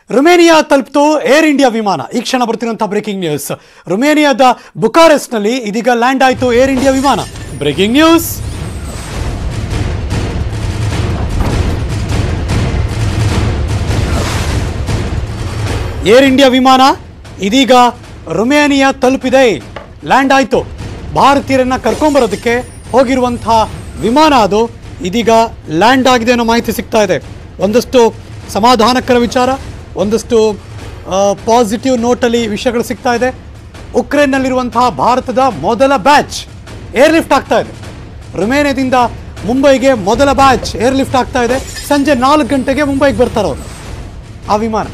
ರುಮೇನಿಯಾ ತಲುಪಿತು air India ವಿಮಾನ ಈ ಕ್ಷಣ ಬರ್ತಿರುವಂಥ ಬ್ರೇಕಿಂಗ್ ನ್ಯೂಸ್ ರುಮೇನಿಯಾದ ಬುಕಾರೆಸ್ಟ್ನಲ್ಲಿ ಇದೀಗ ಲ್ಯಾಂಡ್ ಆಯಿತು ಏರ್ ಇಂಡಿಯಾ ವಿಮಾನ ಬ್ರೇಕಿಂಗ್ ನ್ಯೂಸ್ ಏರ್ ಇಂಡಿಯಾ ವಿಮಾನ ಇದೀಗ ರುಮೇನಿಯಾ ತಲುಪಿದೆ ಲ್ಯಾಂಡ್ ಆಯಿತು ಭಾರತೀಯರನ್ನ ಕರ್ಕೊಂಬರೋದಕ್ಕೆ ಹೋಗಿರುವಂಥ ವಿಮಾನ ಅದು ಇದೀಗ ಲ್ಯಾಂಡ್ ಆಗಿದೆ ಅನ್ನೋ ಮಾಹಿತಿ ಸಿಗ್ತಾ ಇದೆ ಒಂದಷ್ಟು ಸಮಾಧಾನಕರ ವಿಚಾರ ಒಂದಷ್ಟು ಪಾಸಿಟಿವ್ ನೋಟಲ್ಲಿ ವಿಷಯಗಳು ಸಿಗ್ತಾ ಇದೆ ಉಕ್ರೇನ್ನಲ್ಲಿರುವಂತಹ ಭಾರತದ ಮೊದಲ ಬ್ಯಾಚ್ ಏರ್ ಲಿಫ್ಟ್ ಆಗ್ತಾ ಇದೆ ರುಮೇನಿಯಾದಿಂದ ಮುಂಬೈಗೆ ಮೊದಲ ಬ್ಯಾಚ್ ಏರ್ ಲಿಫ್ಟ್ ಆಗ್ತಾ ಇದೆ ಸಂಜೆ ನಾಲ್ಕು ಗಂಟೆಗೆ ಮುಂಬೈಗೆ ಬರ್ತಾರೆ ಅವರು ಆ ವಿಮಾನ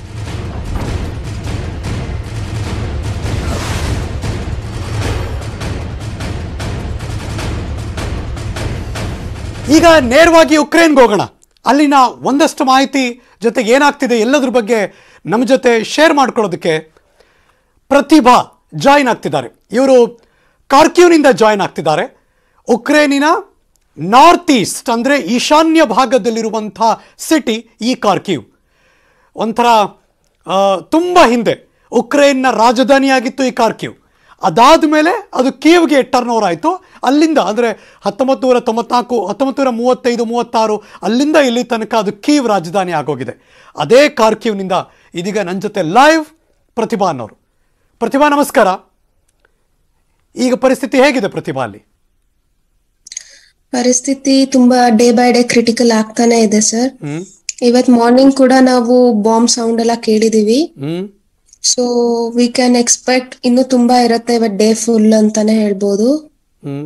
ಈಗ ನೇರವಾಗಿ ಉಕ್ರೇನ್ಗೆ ಹೋಗೋಣ ಅಲ್ಲಿನ ಒಂದಷ್ಟು ಮಾಹಿತಿ ಜೊತೆಗೆ ಏನಾಗ್ತಿದೆ ಎಲ್ಲದ್ರ ಬಗ್ಗೆ ನಮ್ಮ ಜೊತೆ ಶೇರ್ ಮಾಡ್ಕೊಳ್ಳೋದಕ್ಕೆ ಪ್ರತಿಭಾ ಜಾಯಿನ್ ಆಗ್ತಿದ್ದಾರೆ ಇವರು ಕಾರ್ಕ್ಯೂನಿಂದ ಜಾಯಿನ್ ಆಗ್ತಿದ್ದಾರೆ ಉಕ್ರೇನಿನ ನಾರ್ತ್ ಈಸ್ಟ್ ಅಂದರೆ ಈಶಾನ್ಯ ಭಾಗದಲ್ಲಿರುವಂಥ ಸಿಟಿ ಈ ಕಾರ್ಕ್ಯೂ ಒಂಥರ ತುಂಬ ಹಿಂದೆ ಉಕ್ರೇನ್ನ ರಾಜಧಾನಿಯಾಗಿತ್ತು ಈ ಕಾರ್ಕ್ಯೂ ಅದಾದ ಮೇಲೆ ಅದು ಕೀವ್ಗೆ ಟರ್ನ್ ಓವರ್ ಆಯಿತು ಅಲ್ಲಿಂದ ಅಂದರೆ ಹತ್ತೊಂಬತ್ತು ನೂರ ತೊಂಬತ್ನಾಲ್ಕು ಹತ್ತೊಂಬತ್ತು ನೂರ ಮೂವತ್ತೈದು ಮೂವತ್ತಾರು ಅಲ್ಲಿಂದ ಇಲ್ಲಿ ತನಕ ಅದು ಕೀವ್ ರಾಜಧಾನಿ ಆಗೋಗಿದೆ ಅದೇ ಕಾರ್ಕ್ಯೂನಿಂದ ಇದೀಗ ನನ್ನ ಜೊತೆ ಲೈವ್ ಪ್ರತಿಭಾ ಅನ್ನೋರು ಪ್ರತಿಭಾ ನಮಸ್ಕಾರ ಈಗ ಪರಿಸ್ಥಿತಿ ಹೇಗಿದೆ ಪ್ರತಿಭಾ ಅಲ್ಲಿ ಪರಿಸ್ಥಿತಿ ತುಂಬಾ ಡೇ ಬೈ ಡೇ ಕ್ರಿಟಿಕಲ್ ಆಗ್ತಾನೆ ಇದೆ ಸರ್ ಹ್ಮ್ ಇವತ್ ಮಾರ್ನಿಂಗ್ ಕೂಡ ನಾವು ಬಾಂಬ್ ಸೌಂಡ್ ಎಲ್ಲ ಕೇಳಿದೀವಿ hmm so we can expect ಇನ್ನು ತುಂಬಾ ಇರತ್ತೆ ಇವತ್ ಡೇ ಫುಲ್ ಅಂತಾನೆ ಹೇಳ್ಬೋದು ಹ್ಮ್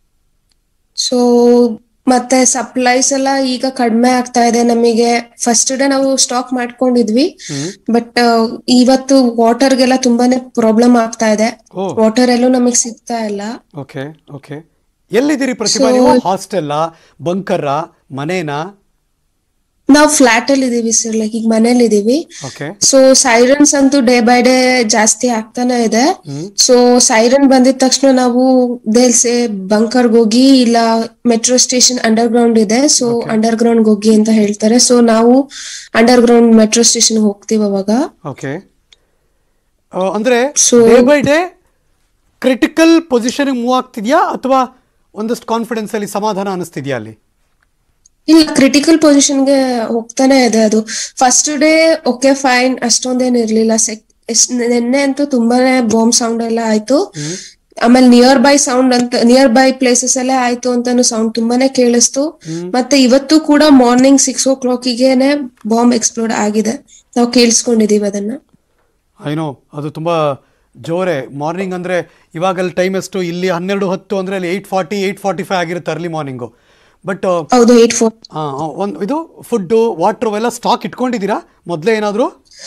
ಸೊ ಮತ್ತೆ ಸಪ್ಲೈಸ್ ಎಲ್ಲ ಈಗ ಕಡಿಮೆ ಆಗ್ತಾ ಇದೆ ನಮಗೆ ಫಸ್ಟ್ ಡೇ ನಾವು ಸ್ಟಾಕ್ ಮಾಡ್ಕೊಂಡಿದ್ವಿ ಬಟ್ ಇವತ್ತು ವಾಟರ್ಗೆಲ್ಲ ತುಂಬಾನೇ ಪ್ರಾಬ್ಲಮ್ ಆಗ್ತಾ ಇದೆ ಓ ವಾಟರ್ ಎಲ್ಲೂ ನಮಗೆ ಸಿಗ್ತಾ ಇಲ್ಲ ಓಕೆ ಓಕೆ ಎಲ್ಲಿದ್ದೀರಿ ಪ್ರತಿಭಾ ನೀವು ಹಾಸ್ಟೆಲ್ಲ ಬಂಕರ್ರ ಮನೇನಾ ನಾವು ಫ್ಲಾಟ್ ಅಲ್ಲಿ ಇದೀವಿ ಸರ್ ಲೈಕ್ ಈಗ ಮನೇಲಿ ಇದೀವಿ ಓಕೆ ಸೊ ಸೈರನ್ಸ್ ಅಂತೂ ಡೇ ಬೈ ಡೇ ಜಾಸ್ತಿ ಆಗ್ತಾನೆ ಇದೆ ಸೊ ಸೈರನ್ ಬಂದಿದ ತಕ್ಷಣ ನಾವು ದೇಲ್ಸೆ ಬಂಕರ್ಗ್ ಹೋಗಿ ಇಲ್ಲ metro station underground so ಸೊ ಅಂಡರ್ ಗ್ರೌಂಡ್ ಹೋಗಿ ಅಂತ ಹೇಳ್ತಾರೆ ಸೊ ನಾವು ಅಂಡರ್ ಗ್ರೌಂಡ್ ಮೆಟ್ರೋ ಸ್ಟೇಷನ್ ಹೋಗ್ತೀವಿ ಅವಾಗ ಓಕೆ ಅಂದ್ರೆ So- day by day critical position move ಆಗ್ತಿದ್ಯಾ ಅಥವಾ ಒಂದಷ್ಟು ಕಾನ್ಫಿಡೆನ್ಸ್ ಅಲ್ಲಿ ಸಮಾಧಾನ ಅನಿಸ್ತಿದ್ಯಾ ಅಲ್ಲಿ ಇಲ್ಲ ಕ್ರಿಟಿಕಲ್ ಪೊಸಿಷನ್ಗೆ ಹೋಗ್ತಾನೆ ಇದೆ ಅದು ಫಸ್ಟ್ ಡೇ ಓಕೆ ಫೈನ್ ಅಷ್ಟೊಂದೇನ್ ಇರ್ಲಿಲ್ಲ ಸೆಕ್ ಎಷ್ಟ್ ನಿನ್ನೆ ಅಂತೂ ತುಂಬಾನೇ ಬಾಂಬ್ ಸೌಂಡ್ ಎಲ್ಲ ಆಯ್ತು ಆಮೇಲೆ ನಿಯರ್ ಬೈ ಸೌಂಡ್ ಅಂತ ನಿಯರ್ ಬೈ ಪ್ಲೇಸಸ್ ಅಲ್ಲೇ ಆಯ್ತು ಅಂತಾನು ಸೌಂಡ್ ತುಂಬಾನೇ ಕೇಳಿಸ್ತು ಮತ್ತೆ ಇವತ್ತು ಕೂಡ ಮಾರ್ನಿಂಗ್ ಸಿಕ್ಸ್ ಓ ಕ್ಲಾಕಿಗೆನೆ ಬಾಂಬ್ ಎಕ್ಸ್ಪ್ಲೋಡ್ ಆಗಿದೆ ನಾವು ಕೇಳಿಸ್ಕೊಂಡಿದೀವಿ ಅದನ್ನ ಐನೋ ಅದು ತುಂಬ ಜೋರೆ ಮಾರ್ನಿಂಗ್ ಅಂದರೆ ಇವಾಗಲ್ಲಿ ಟೈಮ್ ಎಷ್ಟು ಇಲ್ಲಿ ಹನ್ನೆರಡು ಹತ್ತು ಅಂದರೆ ಅಲ್ಲಿ eight forty eight forty five ಆಗಿರುತ್ತೆ ಅರ್ಲಿ ಮಾರ್ನಿಂಗು ಬಟ್ ಹೌದು ಏಟ್ ಫೋರ್ ಒಂದು ಇದು ಫುಡ್ಡು ವಾಟ್ರು ಎಲ್ಲ ಸ್ಟಾಕ್ ಇಟ್ಕೊಂಡಿದ್ದೀರಾ ಮೊದಲೇ ಏನಾದರೂ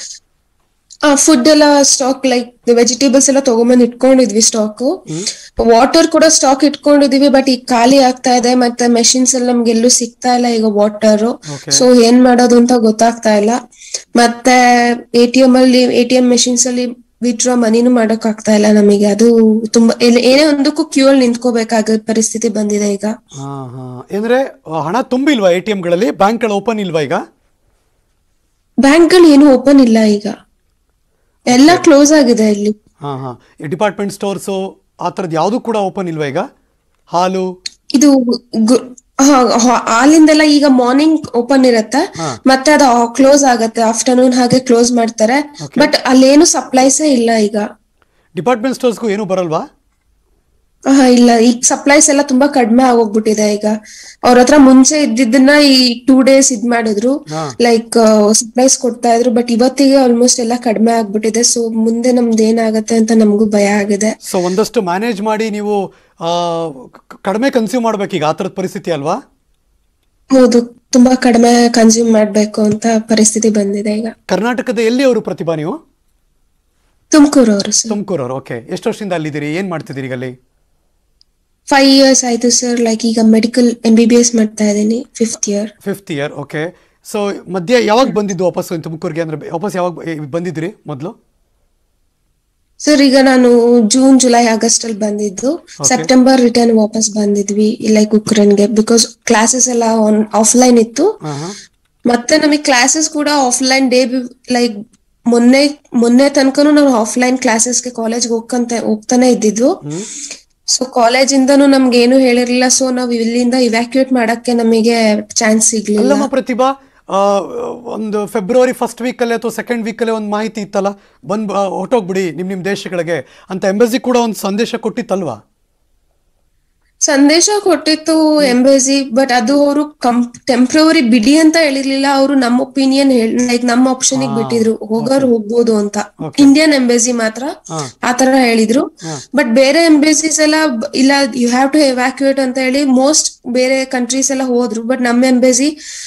ಫುಡ್ ಎಲ್ಲ ಸ್ಟಾಕ್ ಲೈಕ್ ವೆಜಿಟೇಬಲ್ಸ್ ಎಲ್ಲ ತಗೊಂಬಂದ್ ಇಟ್ಕೊಂಡಿದ್ವಿ ಸ್ಟಾಕ್ ವಾಟರ್ ಕೂಡ ಸ್ಟಾಕ್ ಇಟ್ಕೊಂಡಿದೀವಿ ಬಟ್ ಈಗ ಖಾಲಿ ಆಗ್ತಾ ಇದೆ ಮತ್ತೆ ಮೆಷಿನ್ಸ್ ಎಲ್ಲ ನಮ್ಗೆ ಎಲ್ಲೂ ಸಿಗ್ತಾ ಇಲ್ಲ ಈಗ ವಾಟರ್ Okay. ಸೊ ಏನ್ ಮಾಡೋದು ಅಂತ ಗೊತ್ತಾಗ್ತಾ ಇಲ್ಲ ಮತ್ತೆ ಎ ಟಿ ಎಂ ಅಲ್ಲಿ ಎ ಟಿ ಎಂ ಮೆಷಿನ್ಸ್ ಅಲ್ಲಿ ವಿತ್ಡ್ರಾ ಮನಿನೂ ಮಾಡಕ್ ಆಗ್ತಾ ಇಲ್ಲ ನಮಗೆ ಅದು ತುಂಬಾ ಏನ್- ಏನೇ ಒಂದಕ್ಕೂ ಕ್ಯೂ ಅಲ್ಲಿ ನಿಂತ್ಕೋಬೇಕಾಗ ಪರಿಸ್ಥಿತಿ ಬಂದಿದೆ ಈಗ ಹಾಂ ಹಾಂ ಅಂದರೆ ಹಣ ತುಂಬಿಲ್ವಾ ಎ ಟಿ ಎಮ್ಗಳಲ್ಲಿ ಬ್ಯಾಂಕ್ಗಳು ಓಪನ್ ಇಲ್ವಾ ಈಗ ಬ್ಯಾಂಕ್ಗಳು ಏನು ಓಪನ್ ಇಲ್ಲ ಈಗ ಎಲ್ಲ ಕ್ಲೋಸ್ ಆಗಿದೆ ಇಲ್ಲಿ ಹಾಂ ಹಾಂ ಡಿಪಾರ್ಟ್ಮೆಂಟ್ ಸ್ಟೋರ್ಸು ಆ ಥರದ್ದು ಯಾವುದೂ ಕೂಡ ಓಪನ್ ಇಲ್ವಾ ಈಗ ಹಾಲು ಇದು ಗು- ಹಾ, ಹಾ- ಹಾಲಿಂದೆಲ್ಲ ಈಗ ಮಾರ್ನಿಂಗ್ ಓಪನ್ ಇರತ್ತೆ ಹಾ. ಮತ್ತೆ ಅದು ಕ್ಲೋಸ್ ಆಗತ್ತೆ ಆಫ್ಟರ್ನೂನ್ ಹಾಗೆ ಕ್ಲೋಸ್ ಮಾಡ್ತಾರೆ ಬಟ್ ಅಲ್ಲೇನು ಸಪ್ಲೈಸೇ ಇಲ್ಲ ಈಗ ಡಿಪಾರ್ಟ್ಮೆಂಟ್ ಸ್ಟೋರ್ಸ್ಗೂ ಏನೂ ಬರಲ್ವಾ ಹಾ ಇಲ್ಲ ಈಗ ಸಪ್ಲೈಸ್ ಎಲ್ಲ ತುಂಬಾ ಕಡಿಮೆ ಆಗೋಗ್ಬಿಟ್ಟಿದೆ ಈಗ ಅವ್ರ ಹತ್ರ ಮುಂಚೆ ಇದ್ದಿದ್ದನ್ನ ಈ ಟೂ ಡೇಸ್ ಇದ್ ಮಾಡಿದ್ರು ಹಾ. ಲೈಕ್ ಸಪ್ಲೈಸ್ ಕೊಡ್ತಾ ಇದ್ರು ಬಟ್ ಇವತ್ತಿಗೆ ಆಲ್ಮೋಸ್ಟ್ ಎಲ್ಲ ಕಡಿಮೆ ಆಗ್ಬಿಟ್ಟಿದೆ ಸೊ ಮುಂದೆ ನಮ್ದು ಏನಾಗತ್ತೆ ಅಂತ ನಮಗೂ ಭಯ ಆಗಿದೆ ಸೊ ಒಂದಷ್ಟು ಮ್ಯಾನೇಜ್ ಮಾಡಿ ನೀವು ಆ, ಕ- ಕಡಿಮೆ ಕನ್ಸ್ಯೂಮ್ ಮಾಡ್ಬೇಕೀಗ ಆ ಥರದ ಪರಿಸ್ಥಿತಿ ಅಲ್ವಾ ಹೌದು ತುಂಬಾ ಕಡಿಮೆ ಕನ್ಸ್ಯೂಮ್ ಮಾಡ್ಬೇಕು ಅಂತ ಪರಿಸ್ಥಿತಿ ಬಂದಿದೆ ಈಗ ಕರ್ನಾಟಕದ ಎಲ್ಲಿ ಅವರು ಪ್ರತಿಭಾ ನೀವು ತುಮಕೂರು ಅವರು ಸರ್ ತುಮಕೂರವ್ರು ಓಕೆ ಎಷ್ಟು ವರ್ಷದಿಂದ ಅಲ್ಲಿದ್ದೀರಿ ಏನು ಮಾಡ್ತಿದ್ದೀರಿ ಈಗ ಅಲ್ಲಿ ಫೈವ್ ಇಯರ್ಸ್ ಆಯ್ತು ಸರ್ ಲೈಕ್ ಈಗ medical M B B S ಮಾಡ್ತಾ ಇದ್ದೀನಿ fifth year fifth year okay so ಮಧ್ಯೆ ಯಾವಾಗ ಬಂದಿದ್ದು ವಾಪಸ್ ತುಮಕೂರಿಗೆ ಅಂದ್ರೆ ವಾಪಸ್ ಯಾವಾಗ ಬ- ಬಂದಿದ್ರಿ ಮೊದಲು ಸರ್ ಈಗ ನಾನು ಜೂನ್ ಜುಲೈ ಆಗಸ್ಟ್ ಅಲ್ಲಿ ಬಂದಿದ್ದು ಸೆಪ್ಟೆಂಬರ್ ರಿಟರ್ನ್ ವಾಪಸ್ ಬಂದಿದ್ವಿ ಲೈಕ್ ಉಕ್ರೇನ್ಗೆ ಬಿಕಾಸ್ ಕ್ಲಾಸಸ್ ಎಲ್ಲ ಆಫ್ಲೈನ್ ಇತ್ತು ಹಾಂ ಹಾಂ ಮತ್ತೆ ನಮಗೆ ಕ್ಲಾಸಸ್ ಕೂಡ ಆಫ್ಲೈನ್ ಡೇ ಲೈಕ್ ಮೊನ್ನೆ ಮೊನ್ನೆ ತನಕನು ನಾವು ಆಫ್ಲೈನ್ ಕ್ಲಾಸಸ್ಗೆ ಕಾಲೇಜ್ ಹೋಗ್ಕಂತ ಹೋಗ್ತಾನೆ ಇದ್ದಿದ್ದು ಸೊ ಕಾಲೇಜಿಂದನೂ ನಮ್ಗೆ ಏನು ಹೇಳಿರ್ಲಿಲ್ಲ ಸೊ ನಾವು ಇಲ್ಲಿಂದ ಇವ್ಯಾಕ್ಯುಯೇಟ್ ಮಾಡಕ್ಕೆ ನಮಗೆ ಚಾನ್ಸ್ ಸಿಗ್ಲಿಲ್ಲ ಅಲ್ಲಮ್ಮ ಪ್ರತಿಭಾ ಆ, ಒಂದು ಫೆಬ್ರವರಿ ಫಸ್ಟ್ ವೀಕಲ್ಲಿ ಅಥವಾ ಸೆಕೆಂಡ್ ವೀಕಲ್ಲಿ ಒಂದು ಮಾಹಿತಿ ಇತ್ತಲ್ಲ ಬಂದ್ ಆ, ಹೊರ್ಟೋಗ್ಬಿಡಿ ನಿಮ್ಮ ನಿಮ್ಮ ದೇಶಗಳಿಗೆ ಅಂತ ಎಂಬಸಿ ಕೂಡ ಒಂದು ಸಂದೇಶ ಕೊಟ್ಟಿತ್ತಲ್ವಾ ಸಂದೇಶ ಕೊಟ್ಟಿತ್ತು ಎಂಬಸಿ ಬಟ್ ಅದು ಅವರು ಕಂ ಟೆಂಪ್ರವರಿ ಬಿಡಿ ಅಂತ ಹೇಳಿರ್ಲಿಲ್ಲ ಅವರು ನಮ್ಮ ಒಪಿನಿಯನ್ ಲೈಕ್ ನಮ್ಮ ಆಪ್ಷನ್ ಬಿಟ್ಟಿದ್ರು ಹೋಗೋರು ಹೋಗ್ಬೋದು ಅಂತ ಇಂಡಿಯನ್ ಎಂಬಸಿ ಮಾತ್ರ ಆತರ ಹೇಳಿದ್ರು ಬಟ್ ಬೇರೆ ಎಂಬಸಿಸ್ ಎಲ್ಲ ಬ- ಇಲ್ಲ ಯು ಹ್ಯಾವ್ ಟು ಎವ್ಯಾಕ್ಯುಯೇಟ್ ಅಂತ ಹೇಳಿ ಮೋಸ್ಟ್ ಬೇರೆ ಕಂಟ್ರೀಸ್ ಎಲ್ಲ ಹೋದ್ರು ಬಟ್ ನಮ್ಮ ಎಂಬಸಿ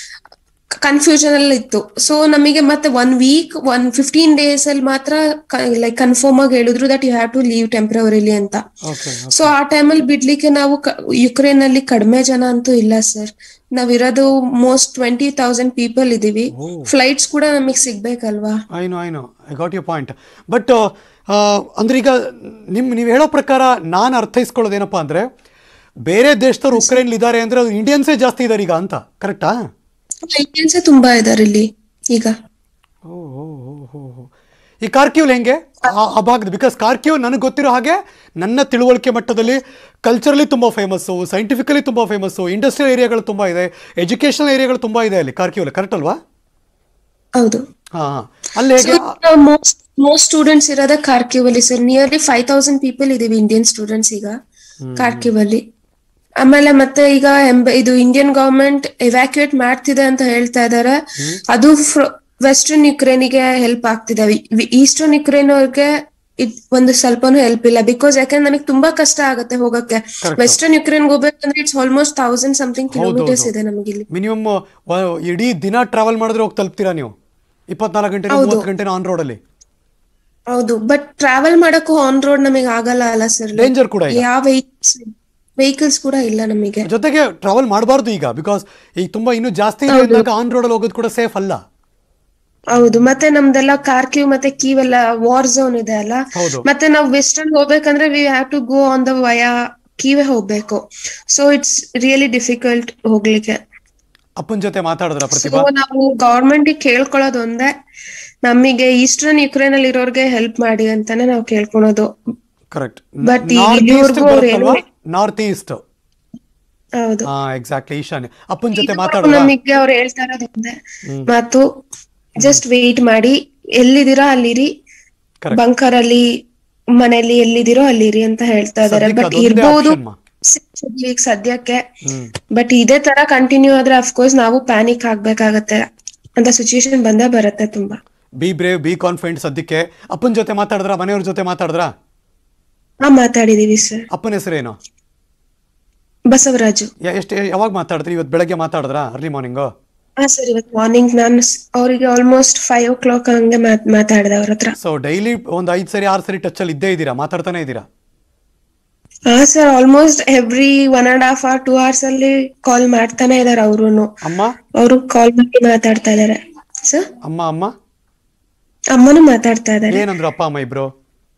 ಕನ್ಫ್ಯೂಷನ್ ಅಲ್ಲಿ ಇತ್ತು ಸೊ ನಮಗೆ ಮತ್ತೆ one week one fifteen days ಅಲ್ಲಿ ಮಾತ್ರ ಲೈಕ್ ಕನ್ಫರ್ಮ್ ಆಗಿ ಹೇಳಿದ್ರು that you have to leave temporarily ಅಂತ ಓಕೆ ಸೊ ಆ ಟೈಮಲ್ಲಿ ಬಿಡ್ಲಿಕ್ಕೆ ನಾವು ಕ- ಯುಕ್ರೇನ್ ಅಲ್ಲಿ ಕಡಿಮೆ ಜನ ಅಂತೂ ಇಲ್ಲ ಸರ್ ನಾವಿರೋದು ಮೋಸ್ಟ್ ಟ್ವೆಂಟಿ ತೌಸಂಡ್ ಪೀಪಲ್ ಇದೀವಿ ಫ್ಲೈಟ್ಸ್ ಕೂಡ ನಮಗೆ ಸಿಗ್ಬೇಕಲ್ವಾ I know I know I got you point but ಅಂದ್ರೆ ಈಗ ನಿಮ್ ನೀವು ಹೇಳೋ ಪ್ರಕಾರ ನಾನು ಅರ್ಥೈಸ್ಕೊಳ್ಳೋದೇನಪ್ಪ ಅಂದ್ರೆ ಬೇರೆ ದೇಶದವ್ರು ಉಕ್ರೇನ್ ಇದ್ದಾರೆ ಅಂದ್ರೆ ಅದು ಇಂಡಿಯನ್ಸೇ ಜಾಸ್ತಿ ಇದ್ದಾರೆ ಈಗ ಅಂತ ಕರೆಕ್ಟಾ ಇಂಡಿಯನ್ಸೇ ತುಂಬಾ ಇದಾರೆ ಇಲ್ಲಿ ಈಗ ಓ ಓ ಓ ಓ ಓ. ಈ ಕಾರ್ಕ್ಯೂಲ್ ಹೆಂಗೆ ಆ- ಆ ಭಾಗದ ಬಿಕಾಸ್ ಕಾರ್ಕ್ಯೂವ್ ನನಗೆ ಗೊತ್ತಿರೋ ಹಾಗೆ ನನ್ನ ತಿಳುವಳಿಕೆ ಮಟ್ಟದಲ್ಲಿ ಕಲ್ಚರಲಿ ತುಂಬ ಫೇಮಸ್ಸು ಸೈಂಟಿಫಿಕಲಿ ತುಂಬ ಫೇಮಸ್ಸು ಇಂಡಸ್ಟ್ರಿಯಲ್ ಏರಿಯಾಗಳು ತುಂಬ ಇದೆ ಎಜುಕೇಷನಲ್ ಏರಿಯಾಗಳು ತುಂಬ ಇದೆ ಅಲ್ಲಿ ಕಾರ್ಕ್ಯೂಲ್ ಕರೆಕ್ಟ್ ಅಲ್ವಾ ಹೌದು ಹಾಂ ಹಾಂ ಅಲ್ಲಿ ಹೇಗೆ ಮೋಸ್ಟ್ ಮೋಸ್ಟ್ ಸ್ಟೂಡೆಂಟ್ಸ್ ಇರೋದೇ ಕಾರ್ಕಿವ್ ಅಲ್ಲಿ sir nearly five thousand people ಇದೀವಿ ಇಂಡಿಯನ್ ಸ್ಟೂಡೆಂಟ್ಸ್ ಈಗ ಕಾರ್ಕಿವ್ ಅಲ್ಲಿ ಆಮೇಲೆ ಮತ್ತೆ ಈಗ ಎಂಬ ಇದು ಇಂಡಿಯನ್ ಗವರ್ಮೆಂಟ್ ಎವ್ಯಾಕ್ಯುಯೇಟ್ ಮಾಡ್ತಿದೆ ಅಂತ ಹೇಳ್ತಾ ಇದಾರೆ ಅದು ವೆಸ್ಟರ್ನ್ ಯುಕ್ರೇನಿಗೆ ಹೆಲ್ಪ್ ಆಗ್ತಿದೆ ಈಸ್ಟರ್ನ್ ಯುಕ್ರೇನ್ ಅವ್ರಿಗೆ ಇದ್ ಒಂದು ಸ್ವಲ್ಪನೂ ಹೆಲ್ಪ್ ಇಲ್ಲ ಬಿಕಾಸ್ ಯಾಕಂದ್ರೆ ನಮಗೆ ತುಂಬಾ ಕಷ್ಟ ಆಗುತ್ತೆ ಹೋಗಕ್ಕೆ ವೆಸ್ಟರ್ನ್ ಯುಕ್ರೇನ್ ಹೋಗ್ಬೇಕಂದ್ರೆ it's almost thousand something kilometres ಇದೆ ನಮಗೆ ಇಲ್ಲಿ ಮಿನಿಮಮ್ ಇಡೀ ದಿನ ಟ್ರಾವೆಲ್ ಮಾಡಿದ್ರೆ ಹೋಗಿ ತಲುಪ್ತೀರಾ ನೀವು ಇಪ್ಪತ್ನಾಲ್ಕು ಗಂಟೆ ಮೂವತ್ತು ಗಂಟೆ ಆನ್ ರೋಡಲ್ಲಿ ಹೌದು ಬಟ್ ಟ್ರಾವೆಲ್ ಮಾಡಕ್ಕೂ ಆನ್ ರೋಡ್ ನಮಗೆ ಆಗಲ್ಲ ಅಲ್ಲ ಸರ್ ಡೇಂಜರ್ ಕೂಡ ಇದೆ ಯಾವ ವೆಹಿಕಲ್ಸ್ ವೆಹಿಕಲ್ಸ್ ಕೂಡ ಇಲ್ಲ ನಮಗೆ ಜೊತೆಗೆ ಟ್ರಾವೆಲ್ ಮಾಡಬಾರ್ದು ಈಗ ಬಿಕಾಸ್ ಈಗ ತುಂಬಾ ಇನ್ನೂ ಜಾಸ್ತಿ ಇದೆ ಅಂದಾಗ ಆನ್ ರೋಡಲ್ಲಿ ಹೋಗೋದು ಕೂಡ ಸೇಫ್ ಅಲ್ಲ ಹೌದು ಮತ್ತೆ ನಮ್ದೆಲ್ಲ ಕಾರ್ಕ್ಯೂ ಮತ್ತೆ ಕೀವ್ ಎಲ್ಲ ವಾರ್ ಝೋನ್ ಇದೆ ಅಲ್ಲ ಹೌದು ಮತ್ತೆ ನಾವು ವೆಸ್ಟರ್ನ್ ಹೋಗ್ಬೇಕಂದ್ರೆ we have to go on the via ಕೀವೆ ಹೋಗ್ಬೇಕು ಸೊ ಇಟ್ಸ್ ರಿಯಲಿ ಡಿಫಿಕಲ್ಟ್ ಹೋಗ್ಲಿಕ್ಕೆ ಅಪ್ಪನ ಜೊತೆ ಮಾತಾಡಿದ್ರ ಸೊ ಪ್ರತಿಭಾ ನಾವು ಗವರ್ಮೆಂಟ್ ಕೇಳ್ಕೊಳ್ಳೋದು ಒಂದೇ ನಮಗೆ ಈಸ್ಟರ್ನ್ ಯುಕ್ರೇನ್ ಅಲ್ಲಿ ಇರೋರ್ಗೆ ಹೆಲ್ಪ್ ಮಾಡಿ ಅಂತಾನೆ ನಾವು ಕೇಳ್ಕೊಳೋದು ಕರೆಕ್ಟ್ But ಈ ನಾರ್ತ್ ಈಸ್ಟ್ ಇಲ್ಲಿವರ್ಗೂ ಅವ್ರು ಬರುತ್ತಲ್ವಾ ನಾರ್ತ್ ಈಸ್ಟ್ ಹೌದು ಹಾ ಎಕ್ಸಾಕ್ಟ್ಲಿ ಈಶಾನ್ಯ ಅಪ್ಪನ ಜೊತೆ ಮಾತಾಡಿದ್ರ ನಮಗೆ ಅವ್ರು ಹೇಳ್ತಾ ಇರೋದು ಒಂದೇ ಮಾತು ಜಸ್ಟ್ ವೇಟ್ ಮಾಡಿ ಎಲ್ಲಿದ್ದೀರಾ ಅಲ್ಲಿರಿ Correct. ಬಂಕರ್ ಅಲ್ಲಿ ಮನೇಲಿ ಎಲ್ಲಿದ್ದೀರೋ ಅಲ್ಲಿರಿ ಅಂತ ಹೇಳ್ತಾ ಇದಾರೆ ಸದ್ಯಕ್ಕೆ ಬಟ್ ಅದೊಂದೇ ಇರ್ಬೋದು option ಮಾ. ಈಗ ಸದ್ಯಕ್ಕೆ ಹ್ಮ್ ಬಟ್ ಇದೇ ತರ ಕಂಟಿನ್ಯೂ ಆದ್ರೆ ಅಫ್ಕೋರ್ಸ್ ನಾವು ಪ್ಯಾನಿಕ್ ಆಗ್ಬೇಕಾಗತ್ತೆ ಅಂತ ಸಿಚುಯೇಷನ್ ಬಂದೇ ಬರುತ್ತೆ ತುಂಬಾ ಬಿ ಬ್ರೇವ್ ಬಿ ಕಾನ್ಫಿಡೆಂಟ್ ಸದ್ಯಕ್ಕೆ ಅಪ್ಪನ ಜೊತೆ ಮಾತಾಡಿದ್ರ ಮನೆಯವ್ರ ಜೊತೆ ಮಾತಾಡಿದ್ರ ಹಾ ಮಾತಾಡಿದೀವಿ ಸರ್ ಅಪ್ಪನ ಹೆಸರೇನು ಬಸವರಾಜು ಎಷ್ಟು ಯಾವಾಗ ಮಾತಾಡಿದ್ರಿ ಇವತ್ತು ಬೆಳಗ್ಗೆ ಮಾತಾಡಿದ್ರ ಅರ್ಲಿ ಮಾರ್ನಿಂಗು ಹಾ ಸರ್ ಇವತ್ತು ಮಾರ್ನಿಂಗ್ ನಾನು ಅವರಿಗೆ ಆಲ್ಮೋಸ್ಟ್ ಫೈವ್ ಓ ಕ್ಲಾಕ್ ಹಂಗೆ ಮಾತ್ ಮಾತಾಡಿದೆ ಅವ್ರ ಹತ್ರ ಸೊ ಡೈಲಿ ಒಂದು ಐದು ಸರಿ ಆರು ಸರಿ ಟಚ್ ಅಲ್ಲಿ ಇದ್ದೇ ಇದ್ದೀರಾ ಮಾತಾಡ್ತಾನೆ ಇದ್ದೀರಾ ಹಾ sir almost every one and half hour two hours ಅಲ್ಲಿ ಕಾಲ್ ಮಾಡ್ತಾನೆ ಇದಾರೆ ಅವ್ರುನು ಅಮ್ಮ ಅವರು ಕಾಲ್ ಮಾಡಿ ಮಾತಾಡ್ತಾ ಇದಾರೆ ಸರ್ ಅಮ್ಮ ಅಮ್ಮ ಅಮ್ಮನು ಮಾತಾಡ್ತಾ ಇದಾರೆ ಏನಂದ್ರು ಅಪ್ಪ ಅಮ್ಮ ಇಬ್ರು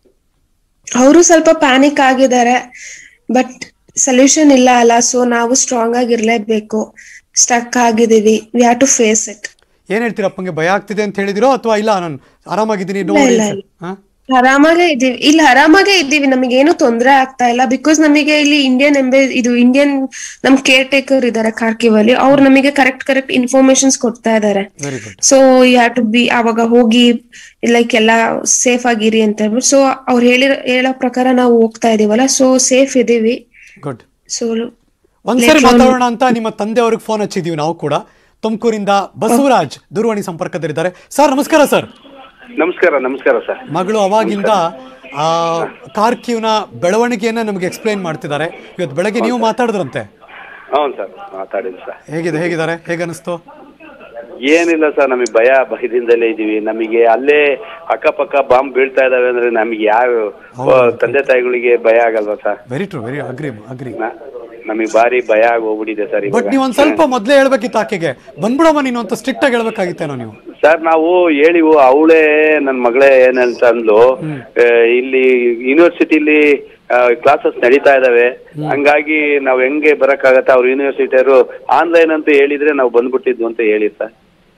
ಅವರು ಸ್ವಲ್ಪ ಪ್ಯಾನಿಕ್ ಆಗಿದ್ದಾರೆ ಬಟ್ ಸೊಲ್ಯೂಷನ್ ಇಲ್ಲ ಅಲ್ಲ ಸೊ ನಾವು ಸ್ಟ್ರಾಂಗ್ ಆಗಿರ್ಲೇಬೇಕು ಸ್ಟಕ್ ಆಗಿದೀವಿ we have to face it ಏನ್ ಹೇಳ್ತೀರಾ ಅಪ್ಪಂಗೆ ಭಯ ಆಗ್ತಿದೆ ಅಂತ ಹೇಳಿದಿರೋ ಅಥವಾ ಇಲ್ಲ ನಾನು ಆರಾಮಾಗಿದ್ದೀನಿ ನೋ ಇಲ್ಲ, ಇಲ್ಲ. ಆರಾಮಾಗೇ ಇದ್ದೀವಿ ಇಲ್ಲ ಆರಾಮಾಗೇ ಇದ್ದೀವಿ ನಮಗೆ ಏನು ತೊಂದ್ರೆ ಆಗ್ತಾ ಇಲ್ಲ ಬಿಕಾಸ್ ನಮಗೆ ಇಲ್ಲಿ ಇಂಡಿಯನ್ ಎಂಬೆ ಇದು ಇಂಡಿಯನ್ ನಮ್ ಕೇರ್ ಟೇಕರ್ ಇದಾರೆ ಕಾರ್ಕಿವ್ ಅಲ್ಲಿ ಅವ್ರು ನಮಗೆ ಕರೆಕ್ಟ್ ಕರೆಕ್ಟ್ ಇನ್ಫಾರ್ಮೇಶನ್ಸ್ ಕೊಡ್ತಾ ಇದಾರೆ very good so you have to be ಅವಾಗ ಹೋಗಿ ಲೈಕ್ ಎಲ್ಲ ಸೇಫ್ ಆಗಿರಿ ಅಂತ ಹೇಳ್ಬಿಟ್ಟು ಸೊ ಅವ್ರು ಹೇಳಿರೋ ಹೇಳೋ ಪ್ರಕಾರ ನಾವು ಹೋಗ್ತಾ ಇದೀವಲ್ಲ ಸೊ ಸೇಫ್ ಇದೀವಿ ಗುಡ್ ಸೊ ಒಂದ್ಸರಿ ಮಾತಾಡೋಣ ಅಂತ ನಿಮ್ಮ ತಂದೆ ಅವ್ರಿಗೆ ಫೋನ್ ಹಚ್ಚಿದೀವಿ ನಾವು ಕೂಡ ತುಮಕೂರಿಂದ ಬಸವರಾಜ್ ದೂರವಾಣಿ ಸಂಪರ್ಕದಲ್ಲಿದ್ದಾರೆ ಸರ್ ನಮಸ್ಕಾರ ಸರ್ ನಮಸ್ಕಾರ ನಮಸ್ಕಾರ ಸರ್ ಮಗಳು ಅವಾಗಿಂದ ಆ ಕಾರ್ಕ್ಯೂನ ಬೆಳವಣಿಗೆಯನ್ನ ನಮಗೆ ಎಕ್ಸ್ಪ್ಲೈನ್ ಮಾಡ್ತಿದ್ದಾರೆ ಇವತ್ತು ಬೆಳಗ್ಗೆ ನೀವು ಮಾತಾಡಿದ್ರಂತೆ ಹೌದು ಸರ್ ಮಾತಾಡಿದ್ವಿ ಸರ್ ಹೇಗಿದೆ ಹೇಗಿದ್ದಾರೆ ಹೇಗನ್ನಿಸ್ತು ಏನಿಲ್ಲ ಸರ್ ನಮಗೆ ಭಯ ಭಯದಿಂದಲೇ ಇದೀವಿ ನಮಗೆ ಅಲ್ಲೇ ಅಕ್ಕಪಕ್ಕ ಬಾಂಬ್ ಬೀಳ್ತಾ ಇದಾವೆ ಅಂದ್ರೆ ನಮಗೆ ಯಾವ ತಂದೆ ತಾಯಿಗಳಿಗೆ ಭಯ ಆಗಲ್ವಾ sir very true very agree agree ನಮಗೆ ಭಾರಿ ಭಯ ಆಗಿ ಹೋಗ್ಬಿಟ್ಟಿದೆ ಸರ್ ಬಟ್ ಇವಾಗ ನೀವು ಒಂದ್ ಸ್ವಲ್ಪ ಮೊದಲೇ ಹೇಳ್ಬೇಕಿತ್ತು ಆಕೆಗೆ ಬಂದ್ಬಿಡಮ್ಮ ನೀನು ಅಂತ ಸ್ಟ್ರಿಕ್ಟ್ ಆಗಿ ಹೇಳ್ಬೇಕಾಗಿತ್ತೇನೋ ನೀವು ಸರ್ ನಾವು ಹೇಳಿವು ಅವಳೇ ನನ್ನ ಮಗಳೇ ಏನಂತ ಅಂದ್ಲು ಆ, ಇಲ್ಲಿ ಯೂನಿವರ್ಸಿಟಿಲಿ ಕ್ಲಾಸಸ್ ನಡೀತಾ ಇದಾವೆ ಹಂಗಾಗಿ ನಾವ್ ಹೆಂಗೆ ಬರಕ್ಕಾಗತ್ತೆ ಅವ್ರ ಯೂನಿವರ್ಸಿಟಿಯವರು ಆನ್ಲೈನ್ ಅಂತ ಹೇಳಿದ್ರೆ ನಾವು ಬಂದ್ಬಿಟ್ಟಿದ್ವು ಅಂತ ಹೇಳಿ ಸರ್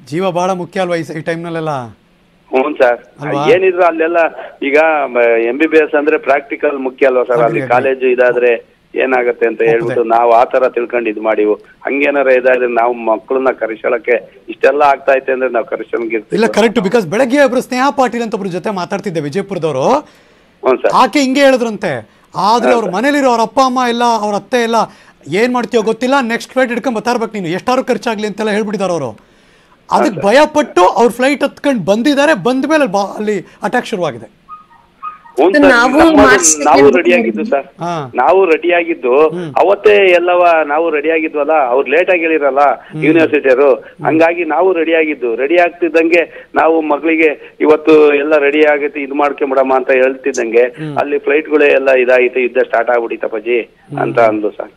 ಜೀವ ಬಹಳ ಮುಖ್ಯ ಅಲ್ವಾ ಈ ಸ- ಈ ಟೈಮ್ನಲ್ಲೆಲ್ಲ ಹ್ಞೂ ಸರ್ ಅಲ್ವಾ? ಏನಿದ್ರು ಅಲ್ಲೆಲ್ಲ ಈಗ ಎಂ ಬಿ ಬಿ ಎಸ್ ಅಂದ್ರೆ ಪ್ರಾಕ್ಟಿಕಲ್ ಮುಖ್ಯ ಅಲ್ವಾ ಸರ್ ಅಲ್ಲಿ agree. ಕಾಲೇಜು ಇದಾದ್ರೆ ಏನಾಗತ್ತೆ ಅಂತ ಹೇಳ್ಬಿಟ್ಟು ನಾವು ಆ ತರ ತಿಳ್ಕೊಂಡು ಇದು ಮಾಡಿವು ಹಂಗೇನಾರ ಇದಾದ್ರೆ ನಾವು ಮಕ್ಕಳನ್ನ ಕರೆಸೋಳಕ್ಕೆ ಇಷ್ಟೆಲ್ಲ ಆಗ್ತಾ ಐತೆ ಅಂದ್ರೆ ನಾವು ಕರೆಸೋಂಗೆ ಇಲ್ಲ ಕರೆಕ್ಟ್ ಬಿಕಾಸ್ ಬೆಳಗ್ಗೆ ಒಬ್ರು ಸ್ನೇಹ ಪಾಟೀಲ್ ಅಂತ ಒಬ್ರು ಜೊತೆ ಮಾತಾಡ್ತಿದ್ದೆ ವಿಜಯಪುರದವರು ಹ್ಞೂ ಸರ್ ಆಕೆ ಹಿಂಗೆ ಹೇಳಿದ್ರಂತೆ ಆದ್ರೆ ಅವ್ರ ಮನೇಲಿರೋ ಅವ್ರ ಅಪ್ಪ ಅಮ್ಮ ಎಲ್ಲ ಅವ್ರ ಅತ್ತೆ ಎಲ್ಲ ಏನ್ ಮಾಡ್ತೀಯೋ ಗೊತ್ತಿಲ್ಲ ನೆಕ್ಸ್ಟ್ ಫ್ಲೈಟ್ ಹಿಡ್ಕೊಂಡ್ ಬರ್ತಾ ಇರ್ಬೇಕು ನೀನು ಎಷ್ಟಾರು ಖರ್ಚಾಗ್ಲಿ ಅಂತೆಲ್ಲ ಹೇಳ್ಬಿಟ್ಟಿದ್ದಾರೆ ಅವರು ಅದಕ್ಕೆ ಭಯ ಪಟ್ಟು ಅವ್ರ ಫ್ಲೈಟ್ ಹತ್ಕೊಂಡು ಬಂದಿದ್ದಾರೆ ಬಂದ ಮೇಲೆ ಬಾ- ಅಲ್ಲಿ ಅಟ್ಯಾಕ್ ಶುರುವಾಗಿದೆ ಹ್ಞೂ ಸರ್ ನಾವು ನಮ್ಮದು- ಮಾರ್ಚ್ ನಾವು second ರೆಡಿ ಆಗಿದ್ದು ಸರ್ ಹಾ. ನಾವು ರೆಡಿ ಆಗಿದ್ದು ಅವತ್ತೇ ಎಲ್ಲವ ನಾವು ರೆಡಿ ಆಗಿದ್ವಲ್ಲ ಅವ್ರು ಲೇಟ್ ಆಗಿ ಹೇಳಿರಲ್ಲ ಯೂನಿವರ್ಸಿಟಿಯವರು ಹಂಗಾಗಿ ನಾವು ರೆಡಿ ಆಗಿದ್ದು ರೆಡಿ ಆಗ್ತಿದ್ದಂಗೆ ನಾವು ಮಗಳಿಗೆ ಇವತ್ತು ಎಲ್ಲ ರೆಡಿ ಆಗೈತಿ ಇದು ಮಾಡ್ಕೊಂಬಿಡಮ್ಮ ಅಂತ ಹೇಳ್ತಿದ್ದಂಗೆ ಅಲ್ಲಿ ಫ್ಲೈಟ್ಗಳೇ ಎಲ್ಲ ಇದಾಗಿತ್ತು ಯುದ್ಧ ಸ್ಟಾರ್ಟ್ ಆಗ್ಬಿಟ್ಟಿತ್ತಪ್ಪಾಜಿ ಅಂತ ಅಂದು sir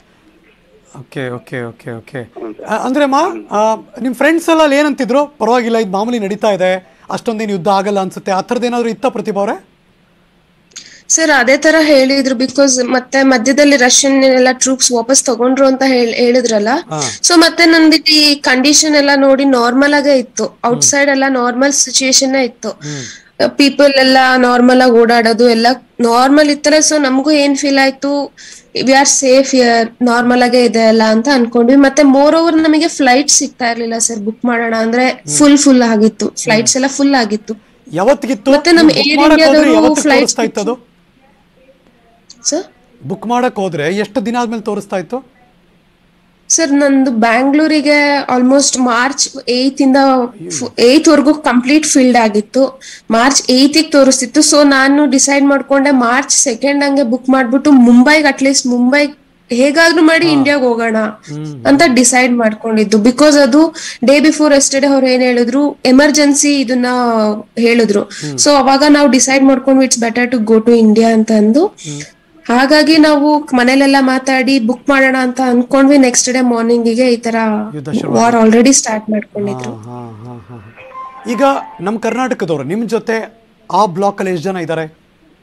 okay okay okay okay ಅಂದ್ರೆ ಅಮ್ಮ ಆ, ನಿಮ್ ಫ್ರೆಂಡ್ಸ್ ಎಲ್ಲ ಅಲ್ಲಿ ಏನಂತಿದ್ರು ಪರವಾಗಿಲ್ಲ ಇದು ಮಾಮೂಲಿ ನಡೀತಾ ಇದೆ ಅಷ್ಟೊಂದೇನು ಯುದ್ಧ ಆಗಲ್ಲ ಅನ್ಸುತ್ತೆ ಆ ಥರದ್ದು ಏನಾದ್ರು ಇತ್ತ ಪ್ರತಿಭಾ ಅವರೇ ಸರ್ ಅದೇ ತರ ಹೇಳಿದ್ರು ಬಿಕಾಸ್ ಮತ್ತೆ ಮಧ್ಯದಲ್ಲಿ ರಷ್ಯನ್ ಎಲ್ಲ ಟ್ರೂಪ್ಸ್ ವಾಪಸ್ ತಗೊಂಡ್ರು ಅಂತ ಹೇಳ್- ಹೇಳಿದ್ರಲ್ಲ ಸೊ ಮತ್ತೆ ನಂದು ಈ ಕಂಡೀಷನ್ ಎಲ್ಲ ನೋಡಿ ನಾರ್ಮಲ್ ಆಗೇ ಇತ್ತು ಔಟ್ಸೈಡ್ ಎಲ್ಲ ನಾರ್ಮಲ್ ಸಿಚುಯೇಷನ್ ಇತ್ತು ಪೀಪಲ್ ಎಲ್ಲ ನಾರ್ಮಲ್ ಆಗಿ ಓಡಾಡೋದು ಎಲ್ಲ ನಾರ್ಮಲ್ ಇತ್ತಲ್ಲ ಸೊ ನಮಗೂ ಏನ್ ಫೀಲ್ ಆಯ್ತು we are safe here normal ಆಗೇ ಇದೆ ಅಲ್ಲ ಅಂತ ಅನ್ಕೊಂಡ್ವಿ ಮತ್ತೆ ಮೋರ್ ಓವರ್ ನಮಗೆ ಫ್ಲೈಟ್ ಸಿಗ್ತಾ ಇರ್ಲಿಲ್ಲ ಸರ್ ಬುಕ್ ಮಾಡೋಣ ಅಂದ್ರೆ ಫುಲ್ ಫುಲ್ ಆಗಿತ್ತು ಫ್ಲೈಟ್ಸ್ ಎಲ್ಲ ಫುಲ್ ಆಗಿತ್ತು ಯಾವತ್ತಿಗಿತ್ತು ಮತ್ತೆ ನಮ್ಮ ಬುಕ್ Air ಮಾಡಕ್ ಹೋದ್ರೆ Indiaದವರು ಯಾವತ್ತಿಗೆ flights ತೋರಿಸ್ತಾ ಇತ್ತು ಅದು ಸರ್ ಬುಕ್ ಮಾಡಕ್ ಹೋದ್ರೆ ಎಷ್ಟು ದಿನ ಆದ್ಮೇಲೆ ತೋರಿಸ್ತಾ ಇತ್ತು ಸರ್ ನಂದು ಬ್ಯಾಂಗ್ಳೂರಿಗೆ ಆಲ್ಮೋಸ್ಟ್ ಮಾರ್ಚ್ ಏಯ್ತ್ ಇಂದ ಏಯ್ತ್ ವರ್ಗೂ ಕಂಪ್ಲೀಟ್ ಫೀಲ್ಡ್ ಆಗಿತ್ತು ಮಾರ್ಚ್ ಏಯ್ತ್ ತೋರಿಸ್ತಿತ್ತು ಸೊ ನಾನು ಡಿಸೈಡ್ ಮಾಡ್ಕೊಂಡೆ ಮಾರ್ಚ್ ಸೆಕೆಂಡ್ ಹಂಗೆ ಬುಕ್ ಮಾಡ್ಬಿಟ್ಟು ಮುಂಬೈಗೆ ಅಟ್ಲೀಸ್ಟ್ ಮುಂಬೈ ಹೇಗಾದ್ರೂ ಮಾಡಿ ಇಂಡಿಯಾಗ ಹೋಗೋಣ ಅಂತ ಡಿಸೈಡ್ ಮಾಡ್ಕೊಂಡಿದ್ದು ಬಿಕಾಸ್ ಅದು ಡೇ ಬಿಫೋರ್ ಎಸ್ಟರ್ಡೇ ಅವ್ರು ಏನ್ ಹೇಳಿದ್ರು ಎಮರ್ಜೆನ್ಸಿ ಇದನ್ನ ಹೇಳಿದ್ರು ಸೊ ಅವಾಗ ನಾವು ಡಿಸೈಡ್ ಮಾಡ್ಕೊಂಡು it's better to go to India ಅಂತ ಅಂದು ಹಾಗಾಗಿ ನಾವು ಮನೇಲೆಲ್ಲ ಮಾತಾಡಿ ಬುಕ್ ಮಾಡೋಣ ಅಂತ ಅನ್ಕೊಂಡ್ವಿ ನೆಕ್ಸ್ಟ್ ಡೇ ಮಾರ್ನಿಂಗಿಗೆ ಈ ತರ ಯುದ್ಧ ವಾರ್ ಆಲ್ರೆಡಿ ಸ್ಟಾರ್ಟ್ ಮಾಡ್ಕೊಂಡಿದ್ರು ಹಾ, ಹಾ, ಹಾ, ಹಾ. ಈಗ ನಮ್ಮ ಕರ್ನಾಟಕದವರು ನಿಮ್ ಜೊತೆ ಆ ಬ್ಲಾಕ್ ಅಲ್ಲಿ ಎಷ್ಟು ಜನ ಇದ್ದಾರೆ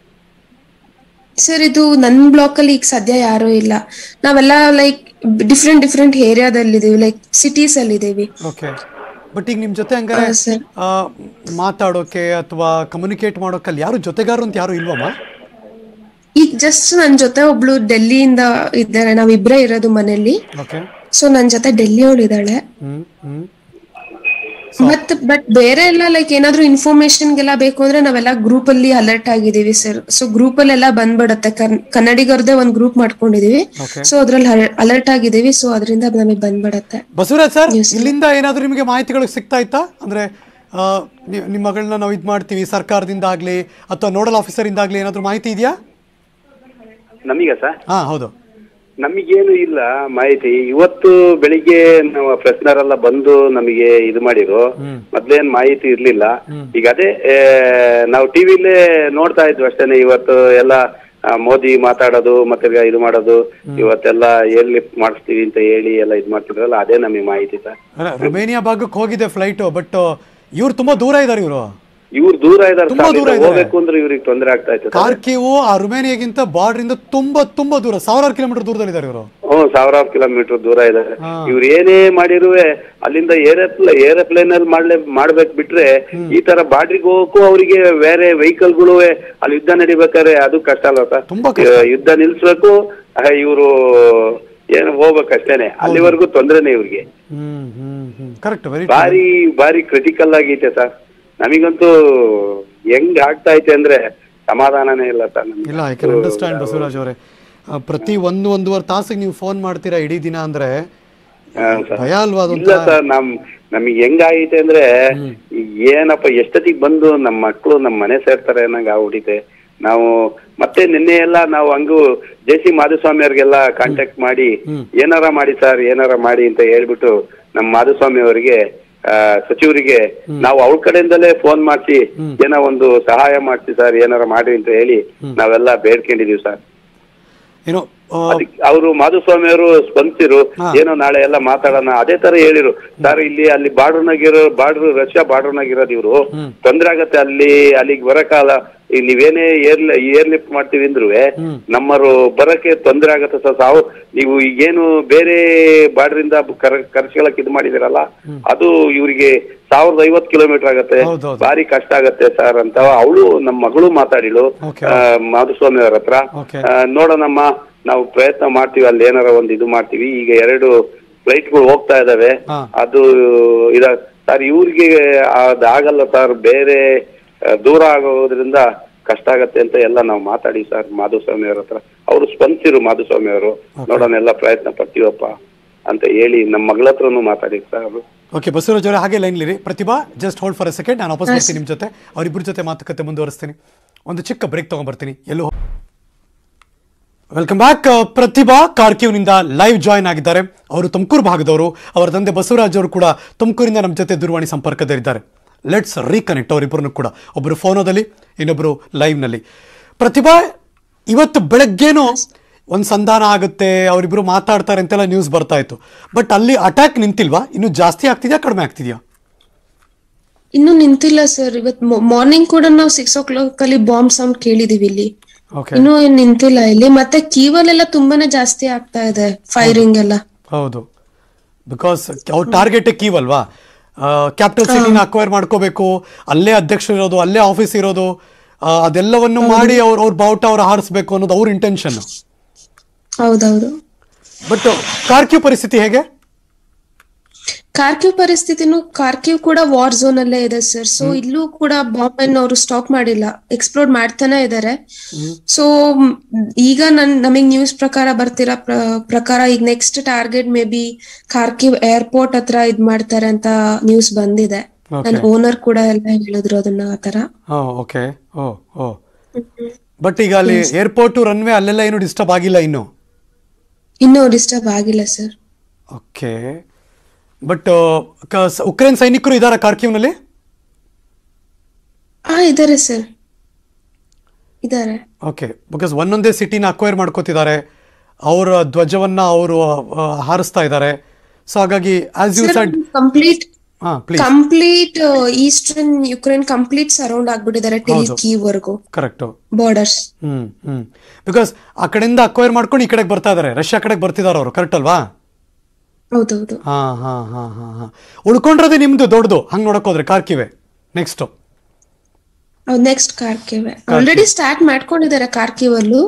ಸರ್ ಇದು ನನ್ ಬ್ಲಾಕ್ ಅಲ್ಲಿ ಈಗ ಸದ್ಯ ಯಾರು ಇಲ್ಲ ನಾವೆಲ್ಲ ಲೈಕ್ ಡಿಫ್ರೆಂಟ್ ಡಿಫ್ರೆಂಟ್ ಏರಿಯಾದಲ್ಲಿ ಇದೀವಿ ಲೈಕ್ ಸಿಟೀಸ್ ಅಲ್ಲಿ ಇದೀವಿ ಓಕೆ ಬಟ್ ಈಗ ನಿಮ್ ಜೊತೆ ಹಂಗಾರೆ ಹಾ, sir. ಆ, ಮಾತಾಡೋಕೆ ಅಥವಾ ಕಮ್ಯುನಿಕೇಟ್ ಮಾಡೋಕೆ ಅಲ್ಲಿ ಯಾರು ಜೊತೆಗಾರರು ಅಂತ ಯಾರು ಇಲ್ವಮ್ಮ ಈಗ ಜಸ್ಟ್ ನನ್ ಜೊತೆ ಒಬ್ಳು ಡೆಲ್ಲಿಯಿಂದ ಇದ್ದಾರೆ ನಾವಿಬ್ರೇ ಇರೋದು ಮನೇಲಿ ಓಕೆ ಸೊ ನನ್ ಜೊತೆ ಡೆಲ್ಲಿ ಅವಳು ಇದ್ದಾಳೆ ಹ್ಮ್ ಹ್ಮ್ ಮತ್ ಬಟ್ ಬೇರೆ ಎಲ್ಲ ಲೈಕ್ ಏನಾದ್ರೂ ಇನ್ಫಾರ್ಮೇಶನ್ಗೆಲ್ಲ ಬೇಕು ಅಂದ್ರೆ ನಾವೆಲ್ಲ ಗ್ರೂಪ್ ಅಲ್ಲಿ ಅಲರ್ಟ್ ಆಗಿದೀವಿ ಸರ್ ಸೊ ಗ್ರೂಪ್ ಅಲ್ಲೆಲ್ಲ ಬಂದ್ಬಿಡತ್ತೆ ಕನ್- ಕನ್ನಡಿಗರದೇ ಒಂದ್ ಗ್ರೂಪ್ ಮಾಡ್ಕೊಂಡಿದೀವಿ Okay. ಸೊ ಅದ್ರಲ್ಲಿ ಅಲರ್ಟ್ ಆಗಿದೀವಿ ಸೊ ಅದರಿಂದ ನಮಗೆ ಬಂದ್ಬಿಡತ್ತೆ ಬಸವರಾಜ್ ಸರ್ ಇಲ್ಲಿಂದ ಏನಾದರೂ ನಿಮಗೆ ಮಾಹಿತಿಗಳು ಸಿಗ್ತಾ ಇತ್ತಾ ಅಂದ್ರೆ ಆ, ನಿ- ನಿಮ್ಮ ಮಗಳನ್ನ ನಾವು ಇದು ಮಾಡ್ತೀವಿ ಸರ್ಕಾರದಿಂದ ಆಗ್ಲಿ ಅಥವಾ ನೋಡಲ್ ಆಫೀಸರ್ ಇಂದಾಗ್ಲಿ ಏನಾದರೂ ಮಾಹಿತಿ ಇದೆಯಾ ನಮೀಗ ಸರ್ ಹಾ ಹೌದು ನಮಗೇನು ಇಲ್ಲ ಮಾಹಿತಿ ಇವತ್ತು ಬೆಳಿಗ್ಗೆ ನಾವು ಪ್ರಶ್ನರೆಲ್ಲ ಬಂದು ನಮಗೆ ಇದು ಮಾಡಿರು ಮೊದ್ಲೇನ್ ಮಾಹಿತಿ ಇರ್ಲಿಲ್ಲ ಈಗ ಅದೇ ಆ, ನಾವು ಟಿವಿಲೇ ನೋಡ್ತಾ ಇದ್ವಿ ಅಷ್ಟೇನೆ ಇವತ್ತು ಎಲ್ಲ ಆ, ಮೋದಿ ಮಾತಾಡೋದು ಮತ್ತೆ ಈಗ ಇದು ಮಾಡೋದು ಇವತ್ತೆಲ್ಲ ಏರ್ ಲಿಫ್ಟ್ ಮಾಡಿಸ್ತೀವಿ ಅಂತ ಹೇಳಿ ಎಲ್ಲ ಇದು ಮಾಡ್ತಿದ್ರಲ್ಲ ಅದೇ ನಮಗೆ ಮಾಹಿತಿ ಸರ್ ಅಲ್ಲ, ರೊಮೇನಿಯಾ ಭಾಗಕ್ಕೆ ಹೋಗಿದೆ ಫ್ಲೈಟು ಬಟ್ ಇವ್ರು ತುಂಬಾ ದೂರ ಇದ್ದಾರೆ ಇವರು ಇವ್ರು ದೂರ ಇದಾರೆ ತುಂಬಾ ಸರ್ ದೂರ ಇಲ್ಲಿಂದ ಇದಾರೆ. ಹೋಗ್ಬೇಕು ಅಂದ್ರೆ ಇವ್ರಿಗೆ ತೊಂದರೆ ಆಗ್ತಾ ಇತ್ತು ಸರ್ ಕಾರ್ಕಿವು ಆ ರುಮೇನಿಯಾಗಿಂತ ಬಾರ್ಡರ್ ಇಂದ ತುಂಬಾ ತುಂಬಾ ದೂರ ಸಾವಿರಾರು ಕಿಲೋಮೀಟರ್ ದೂರದಲ್ಲಿದ್ದಾರೆ ಇವರು ಹ್ಮ್ ಸಾವಿರಾರು ಕಿಲೋಮೀಟರ್ ದೂರ ಇದಾರೆ ಹಾ. ಇವ್ರು ಏನೇ ಮಾಡಿರುವೆ ಅಲ್ಲಿಂದ ಏರೋಪ್ಲೇ ಏರೋಪ್ಲೇನ್ ಅಲ್ಲಿ ಮಾಡ್ಲೇ ಮಾಡ್ಬೇಕು ಬಿಟ್ರೆ ಈ ತರ ಬಾರ್ಡ್ರಿಗೆ ಹೋಗಕ್ಕೂ ಅವರಿಗೆ ಬೇರೆ ವೆಹಿಕಲ್ಗಳು ಅಲ್ಲಿ ಯುದ್ಧ ನಡಿಬೇಕಾದ್ರೆ ಅದು ಕಷ್ಟ ಅಲ್ವಾ ಸರ್ ತುಂಬಾ ಕಷ್ಟ. ಇ- ಯುದ್ಧ ನಿಲ್ಸ್ಬೇಕು ಇವರು ಏನು ಹೋಗ್ಬೇಕಷ್ಟೇನೆ ಅಲ್ಲಿವರೆಗೂ ತೊಂದ್ರೆನೆ ಇವ್ರಿಗೆ ಹ್ಮ್ ಹ್ಮ್ ಹ್ಮ್ ಕರೆಕ್ಟ್ ವೆರಿ ಬಾರಿ ಬಾರಿ ಕ್ರಿಟಿಕಲ್ ಆಗೈತೆ ಸರ್ ನಮಿಗಂತೂ ಹೆಂಗ್ ಆಗ್ತಾ ಐತೆ ಅಂದ್ರೆ ಸಮಾಧಾನನೇ ಇಲ್ಲ ಸರ್ ನಮ್ಗೆ. ಇಲ್ಲ ಐ ಕ್ಯಾನ್ ಅಂಡರ್ಸ್ಟ್ಯಾಂಡ್ ಬಸವರಾಜ್ ಅವರೇ ಪ್ರತಿ ಒಂದು ಒಂದೂವರೆ ತಾಸಿಗೆ ನೀವು ಫೋನ್ ಮಾಡ್ತೀರಾ ಇಡೀ ದಿನ ಅಂದ್ರೆ ಹಾ, ಸರ್. ಭಯ ಅಲ್ವಾ ಇಲ್ಲ ಅದೊಂಥರ ಸರ್ ನಮ್ ನಮಗೆ ಹೆಂಗಾಗೈತೆ ಅಂದ್ರೆ ಈಗ ಏನಪ್ಪ ಎಷ್ಟೊತ್ತಿಗೆ ಬಂದು ನಮ್ಮ ಮಕ್ಕಳು ನಮ್ಮ ಮನೆ ಸೇರ್ತಾರೆ ಅನ್ನಂಗ ಆಗ್ಬಿಟ್ಟಿದೆ ನಾವು ಮತ್ತೆ ನಿನ್ನೆ ಎಲ್ಲ ನಾವು ಹಂಗು ಜೆ ಸಿ ಮಾಧುಸ್ವಾಮಿ ಅವ್ರಿಗೆಲ್ಲ ಕಾಂಟ್ಯಾಕ್ಟ್ ಮಾಡಿ ಏನಾರ ಮಾಡಿ ಸರ್ ಏನಾರ ಮಾಡಿ ಅಂತ ಹೇಳ್ಬಿಟ್ಟು ನಮ್ಮ ಮಾಧುಸ್ವಾಮಿ ಅವರಿಗೆ ಆ, ಸಚಿವರಿಗೆ ನಾವು ಅವ್ರ ಕಡೆಯಿಂದಲೇ ಫೋನ್ ಮಾಡಿಸಿ ಏನೋ ಒಂದು ಸಹಾಯ ಮಾಡ್ಸಿ ಸರ್ ಏನಾರ ಮಾಡಿ ಅಂತ ಹೇಳಿ ನಾವೆಲ್ಲ ಬೇಡ್ಕೊಂಡಿದೀವಿ ಸರ್ ಏನೋ ಅವರು ಮಾಧುಸ್ವಾಮಿ ಅವರು ಸ್ಪಂದಿಸಿರು ಹಾ. ಏನೋ ನಾಳೆ ಎಲ್ಲ ಮಾತಾಡೋಣ ಅದೇ ತರ ಹೇಳಿರು ಸರ್ ಇಲ್ಲಿ ಅಲ್ಲಿ ಬಾರ್ಡರ್ನಾಗಿರೋ ಬಾರ್ಡರ್ ರಷ್ಯಾ ಬಾರ್ಡರ್ನಾಗಿರೋದು ಇವರು ತೊಂದ್ರೆ ಆಗತ್ತೆ ಅಲ್ಲಿ ಅಲ್ಲಿಗೆ ಬರಕಾಲ ಈ ನೀವೇನೇ ಏರ್ ಏರ್ ಲಿಫ್ಟ್ ಮಾಡ್ತೀವಿ ಅಂದ್ರು ನಮ್ಮರು ಬರಕ್ಕೆ ತೊಂದ್ರೆ ಆಗತ್ತೆ ಸರ್ ಸಾವು ನೀವು ಈಗೇನು ಬೇರೆ ಬಾರ್ಡರ್ ಇಂದ ಕರ್ ಖರ್ಚುಗಳಕ್ಕೆ ಇದು ಮಾಡಿದಿರಲ್ಲ ಅದು ಇವರಿಗೆ ಸಾವಿರದ ಐವತ್ತು ಕಿಲೋಮೀಟರ್ ಆಗತ್ತೆ ಹೌದೌದು. ಭಾರಿ ಕಷ್ಟ ಆಗತ್ತೆ ಸರ್ ಅಂತ ಅವಳು ನಮ್ಮ ಮಗಳು ಮಾತಾಡಿಳು Okay. ಆ, ಮಾಧುಸ್ವಾಮಿ ಅವ್ರ ಹತ್ರ Okay. ಆ, ನೋಡೋಣಮ್ಮ ನಾವು ಪ್ರಯತ್ನ ಮಾಡ್ತೀವಿ ಅಲ್ಲಿ ಏನಾರ ಒಂದು ಇದು ಮಾಡ್ತೀವಿ ಈಗ ಎರಡು ಫ್ಲೈಟ್ಗಳು ಹೋಗ್ತಾ ಇದಾವೆ ಹಾ. ಅದು ಇದ ಸರ್ ಇವ್ರಿಗೆ ಅದಾಗಲ್ಲ ಸರ್ ಬೇರೆ ಆ, ದೂರ ಆಗೋದ್ರಿಂದ ಕಷ್ಟ ಆಗತ್ತೆ ಅಂತ ಎಲ್ಲ ನಾವು ಮಾತಾಡಿ ಸರ್ ಮಾಧುಸ್ವಾಮಿ ಅವ್ರ ಹತ್ರ ಅವರು ಸ್ಪಂದಿಸಿರು ಮಾಧುಸ್ವಾಮಿ ಅವರು ನೋಡೋಣ ಎಲ್ಲ ಪ್ರಯತ್ನ ಪಡ್ತೀವಪ್ಪ ಅಂತ ಹೇಳಿ ನಮ್ಮ ಮಗಳ ಹತ್ರನೂ ಮಾತಾಡಿ ಸರ್ ಅವರು ಓಕೆ ಬಸವರಾಜ್ ಅವರೇ ಹಾಗೆ ಲೈನ್ಲಿರಿ Pratibha just hold for a second ನಾನು ವಾಪಸ್ ಬರ್ತೀನಿ ನಿಮ್ಮ ಜೊತೆ ಅವರಿಬ್ಬರ ಜೊತೆ ಮಾತುಕತೆ ಮುಂದುವರಿಸ್ತೀನಿ ಒಂದು ಚಿಕ್ಕ ಬ್ರೇಕ್ ತಗೊಂಡ್ಬರ್ತೀನಿ ಎಲ್ಲೋ ವೆಲ್ಕಮ್ ಬ್ಯಾಕ್ ಪ್ರತಿಭಾ ಕಾರ್ಕಿವ್ನಿಂದ ಲೈವ್ ಜಾಯ್ನ್ ಆಗಿದ್ದಾರೆ ಅವರು ತುಮಕೂರು ಭಾಗದವರು ಅವರ ತಂದೆ ಬಸವರಾಜ್ ಅವರು ಕೂಡ ತುಮಕೂರಿಂದ ನಮ್ಮ ಜೊತೆ ದೂರವಾಣಿ ಸಂಪರ್ಕದಲ್ಲಿದ್ದಾರೆ ಲೆಟ್ಸ್ ರೀಕನೆಕ್ಟ್ ಅವರಿಬ್ಬರನ್ನು ಕೂಡ ಒಬ್ಬರು ಫೋನೋದಲ್ಲಿ ಇನ್ನೊಬ್ಬರು ಲೈವ್ನಲ್ಲಿ ಪ್ರತಿಭಾ ಇವತ್ತು ಬೆಳಗ್ಗೆನೂ ಒಂದು ಸಂಧಾನ ಆಗುತ್ತೆ ಅವರಿಬ್ಬರು ಮಾತಾಡ್ತಾರೆ ಅಂತೆಲ್ಲ ನ್ಯೂಸ್ ಬರ್ತಾ ಇತ್ತು ಬಟ್ ಅಲ್ಲಿ ಅಟ್ಯಾಕ್ ನಿಂತಿಲ್ವಾ ಇನ್ನು ಜಾಸ್ತಿ ಆಗ್ತಿದ್ಯಾ ಕಡಿಮೆ ಆಗ್ತಿದ್ಯಾ ಇನ್ನು ನಿಂತಿಲ್ಲ ಸರ್ ಇವತ್ ಮಾರ್ನಿಂಗ್ ಕೂಡ ನಾವು ಸಿಕ್ಸ್ ಓ ಕ್ಲಾಕ್ ಅಲ್ಲಿ ಬಾಂಬ್ ಸೌಂಡ್ ಕೇಳಿದೀವಿ ಇಲ್ಲಿ ಓಕೆ ಇನ್ನು ಏನ್ ನಿಂತಿಲ್ಲ ಇಲ್ಲಿ ಮತ್ತೆ ಕೀವಲ್ ತುಂಬಾನೇ ಜಾಸ್ತಿ ಆಗ್ತಾ ಇದೆ ಫೈರಿಂಗ್ ಎಲ್ಲ ಹೌದು ಬಿಕಾಸ್ ಅವ್ರ ಟಾರ್ಗೆಟ್ ಕೀವ್ ಅಲ್ವಾ ಕ್ಯಾಪಿಟಲ್ ಸಿಟಿನ ಅಕ್ವೈರ್ ಮಾಡ್ಕೋಬೇಕು ಅಲ್ಲೇ ಅಧ್ಯಕ್ಷರು ಇರೋದು ಅಲ್ಲೇ ಆಫೀಸ್ ಇರೋದು ಆ, ಅದೆಲ್ಲವನ್ನು ಮಾಡಿ ಅವ್ರು ಅವ್ರ ಬಾವುಟ ಅವ್ರು ಹಾರಿಸ್ಬೇಕು ಅನ್ನೋದು ಅವ್ರ ಇಂಟೆನ್ಷನ್ ಹೌದೌದು ಬಟ್ ಕಾರ್ಕ್ಯೂ ಪರಿಸ್ಥಿತಿ ಹೇಗೆ ಕಾರ್ಕ್ಯೂ ಪರಿಸ್ಥಿತಿನೂ ಕಾರ್ಕ್ಯೂ ಕೂಡ ವಾರ್ ಝೋನ್ ಅಲ್ಲೇ ಇದೆ ಸರ್ ಸೊ ಇಲ್ಲೂ ಕೂಡ ಬಾಂಬ್ ಅನ್ನು ಅವರು ಸ್ಟಾಪ್ ಮಾಡಿಲ್ಲ ಎಕ್ಸ್ಪ್ಲೋರ್ ಮಾಡ್ತಾನೆ ಇದ್ದಾರೆ ಸೊ ಈಗ ನನ್ ನಮಗ್ ನ್ಯೂಸ್ ಪ್ರಕಾರ ಬರ್ತಿರೋ ಪ್ರ- ಪ್ರಕಾರ ಈಗ next target maybe Kharkiv airport ಹತ್ರ ಇದ್ ಮಾಡ್ತಾರೆ ಅಂತ ನ್ಯೂಸ್ ಬಂದಿದೆ Okay. ನನ್ ಓನರ್ ಕೂಡ ಎಲ್ಲ ಹೇಳಿದ್ರು ಅದನ್ನ ಆತರ ಹಾಂ ಓಕೆ ಓ ಓ ಬಟ್ ಈಗ ಅಲ್ಲಿ ಏರ್ಪೋರ್ಟ್ ರನ್ವೇ ಅಲ್ಲೆಲ್ಲ ಏನು ಡಿಸ್ಟರ್ಬ್ ಆಗಿಲ್ಲ ಇನ್ನು ಇನ್ನೂ ಡಿಸ್ಟರ್ಬ್ ಆಗಿಲ್ಲ ಸರ್ ಓಕೆ ಬಟ್ ಉಕ್ರೇನ್ ಸೈನಿಕರು ಇದಾರ ಕಾರ್ಕ್ಯೂವ್ನಲ್ಲಿ ಹಾ ಇದಾರೆ ಸರ್ ಇದಾರೆ ಓಕೆ ಬಿಕಾಸ್ ಒಂದೊಂದೇ ಸಿಟಿನ ಅಕ್ವೈರ್ ಮಾಡ್ಕೋತಿದ್ದಾರೆ ಅವರ ಧ್ವಜವನ್ನ ಅವರು ಹಾರಿಸ್ತಾ ಇದ್ದಾರೆ ಸೊ ಹಾಗಾಗಿ ಆಸ್ ಯು ಸೈಡ್ ಕಂಪ್ಲೀಟ್ ಹಾ please complete eastern Ukraine complete surround ಆಗ್ಬಿಟ್ಟಿದ್ದಾರೆ ಟಿಲ್ ಹೌದು. ಕೀವ್ ವರ್ಗು correct borders hmm hmm because ಆ ಕಡೆಯಿಂದ ಅಕ್ವೈರ್ ಮಾಡ್ಕೊಂಡು ಈ ಕಡೆಗೆ ಬರ್ತಾ ಇದಾರೆ ರಷ್ಯಾ ಕಡೆಗೆ ಬರ್ತಿದಾರೆ ಅವರು ಕರೆಕ್ಟ್ ಅಲ್ವಾ ಹೌದೌದು ಹಾ ಹಾ ಹಾ ಹಾ ಹಾ ಉಳ್ಕೊಂಡ್ರದೆ ನಿಮ್ದು ದೊಡ್ಡದು ಹಂಗ್ ನೋಡಕ್ ಹೋದ್ರೆ ಕಾರ್ಕಿವೆ ನೆಕ್ಸ್ಟ್ ಹೌದು ನೆಕ್ಸ್ಟ್ ಕಾರ್ಕಿವ್ ಆಲ್ರೆಡಿ ಸ್ಟಾರ್ಟ್ ಮಾಡ್ಕೊಂಡಿದ್ದಾರೆ ಕಾರ್ಕಿವ್ ಅಲ್ಲೂ